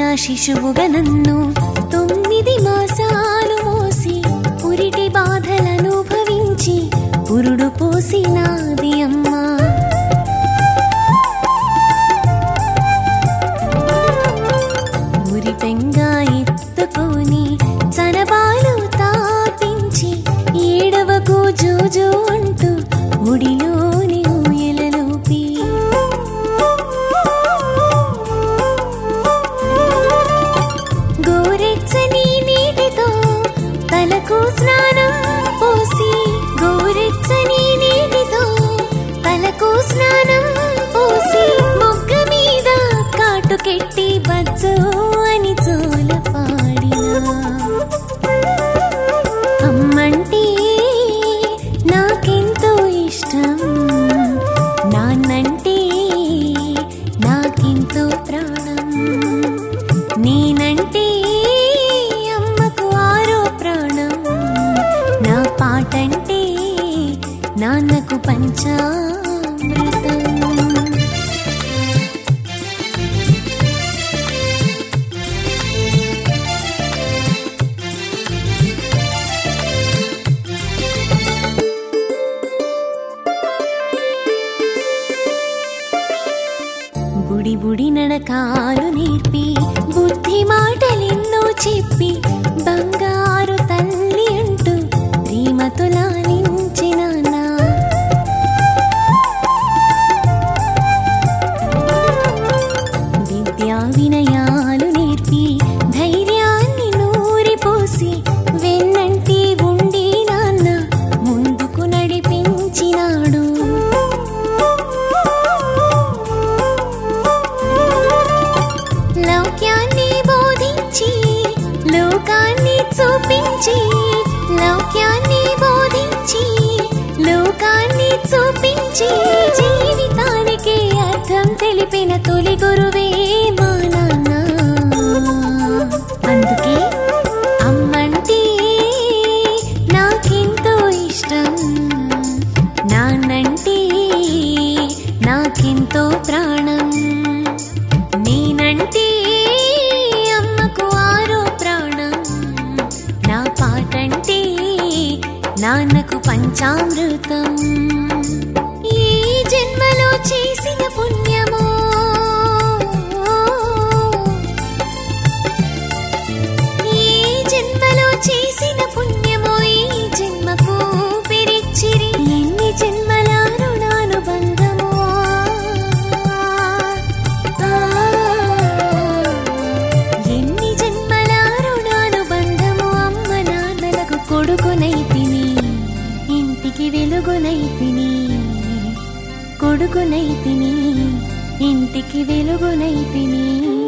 శిశువుగా నన్ను తొమ్మిది మాసాలు మోసి పురిటి బాధలనుభవించి పురుడు పోసినాది అమ్మా మురిపెంగా ఎత్తుకొని చనబాలు తాపించి ఏడవకు జోజో అంటూ ముడిలోని ఊయలలోపి గోరెచ్చని నీటితో తలకు స్నానం పోసి గోరెచ్చని నీటితో తలకు స్నానం పోసి మొగ్గ మీద కాటుకెట్టి బజ్జో అని జోల పాడినా అమ్మంటే నాకెంతో ఇష్టం నాన్నంటే నాకెంతో ప్రాణం నేనంటే అమ్మకు ఆరో ప్రాణం నా పాటంటే నాన్నకు పంచామృతం బుడి బుడి నడకాలు నేర్పి బుద్ధి మాటలెన్నో చెప్పి బంగారు తల్లి అంటూ ప్రేమతో లాలించిన నా విద్యా వినయాలు నేర్పి ధైర్యాన్ని నూరిపోసి వెన్నంటి ఉండి నాన్న ముందుకు నడిపించినాడు లౌక్యాన్ని బోధించి లోకాన్ని చూపించి లౌక్యాన్ని బోధించి లోకాన్ని చూపించి జీవితానికి అర్థం తెలిపిన తొలి గురువే మా నాన్న అందుకే అమ్మంటే నాకెంతో ఇష్టం నాన్నంటే నాకెంతో ప్రాణం నేనంటే అమ్మకు ఆరో ప్రాణం నా పాటంటే నాన్నకు పంచామృతం ఈ జన్మలో చేసిన పుణ్యమో ఈ జన్మలో చేసిన పుణ్యమో ఈ జన్మకు పిరిచ్చిరి ఎన్ని జన్మల రుణానుబంధమో ఆ, ఎన్ని జన్మల రుణానుబంధము అమ్మ నాన్నలకు కొడుకునైతిని ఇంటికి వెలుగునైతిని కొడుకునైతిని ఇంటికి వెలుగునైతిని